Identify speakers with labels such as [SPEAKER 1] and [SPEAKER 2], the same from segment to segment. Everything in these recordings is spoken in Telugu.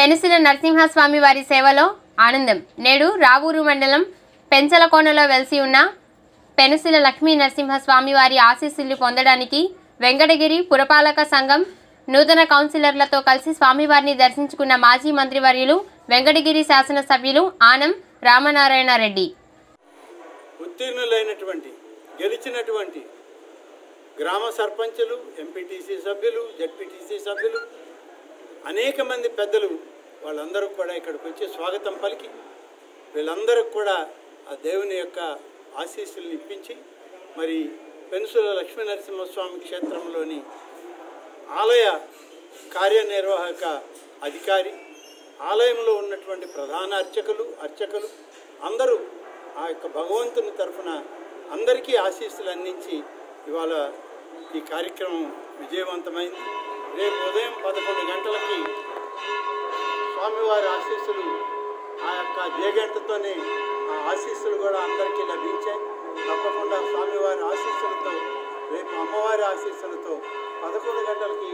[SPEAKER 1] పెనుసిల నరసింహస్వామి వారి సేవలో ఆనందం నేడు రావూరు మండలం పెంచలకోనలో వెలిసి ఉన్న పెనుసిల లక్ష్మీ నరసింహస్వామి వారి ఆశీస్సులు పొందడానికి వెంకటగిరి పురపాలక సంఘం నూతన కౌన్సిలర్లతో కలిసి స్వామివారిని దర్శించుకున్న మాజీ మంత్రివర్యులు వెంకటగిరి శాసనసభ్యులు ఆనం రామనారాయణ రెడ్డి
[SPEAKER 2] ఉత్తీర్ణులైనటువంటి గెలిచినటువంటి గ్రామ సర్పంచులు ఎంపీటీసీ సభ్యులు జడ్పీటీసీ సభ్యులు అనేక మంది పెద్దలు వాళ్ళందరూ కూడా ఇక్కడికి వచ్చి స్వాగతం పలికి వీళ్ళందరికీ కూడా ఆ దేవుని యొక్క ఆశీస్సులను ఇప్పించి మరి పెనుసుల లక్ష్మీ నరసింహస్వామి క్షేత్రంలోని ఆలయ కార్యనిర్వాహక అధికారి ఆలయంలో ఉన్నటువంటి ప్రధాన అర్చకులు అర్చకులు అందరూ ఆ యొక్క భగవంతుని తరఫున అందరికీ ఆశీస్సులు అందించి ఇవాళ ఈ కార్యక్రమం విజయవంతమైంది రేపు ఉదయం పదకొండు గంటలకి స్వామివారి ఆశీస్సులు ఆ యొక్క జయగంటతోనే ఆ ఆశీస్సులు కూడా అందరికీ లభించాయి తప్పకుండా స్వామివారి ఆశీస్సులతో రేపు అమ్మవారి ఆశీస్సులతో పదకొండు గంటలకి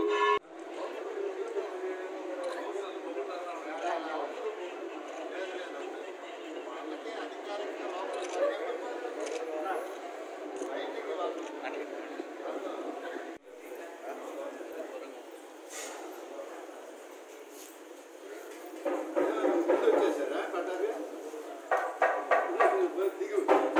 [SPEAKER 2] వచ్చేసారా పట్టాభి దిగు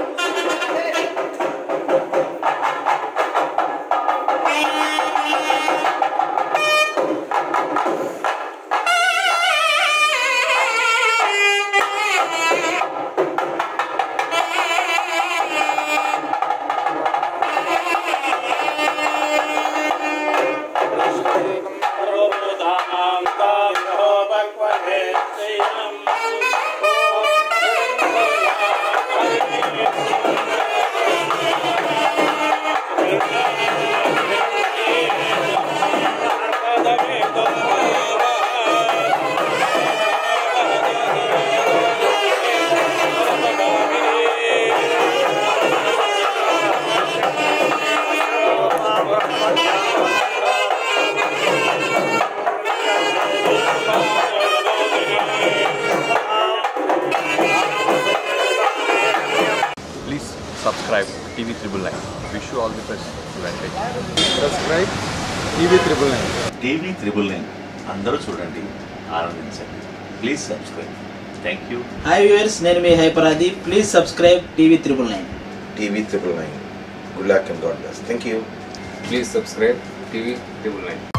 [SPEAKER 3] Please subscribe TV Triple Nine. Wish you all the best. Advantage.
[SPEAKER 4] Subscribe TV triple nine
[SPEAKER 5] TV triple nine అందరూ చూడండి ఆనందించండి please subscribe thank you
[SPEAKER 6] hi viewers నేను మీ హైపరాది please subscribe TV triple nine
[SPEAKER 7] TV triple nine. Good luck and God bless. Thank you.
[SPEAKER 4] Please subscribe TV triple nine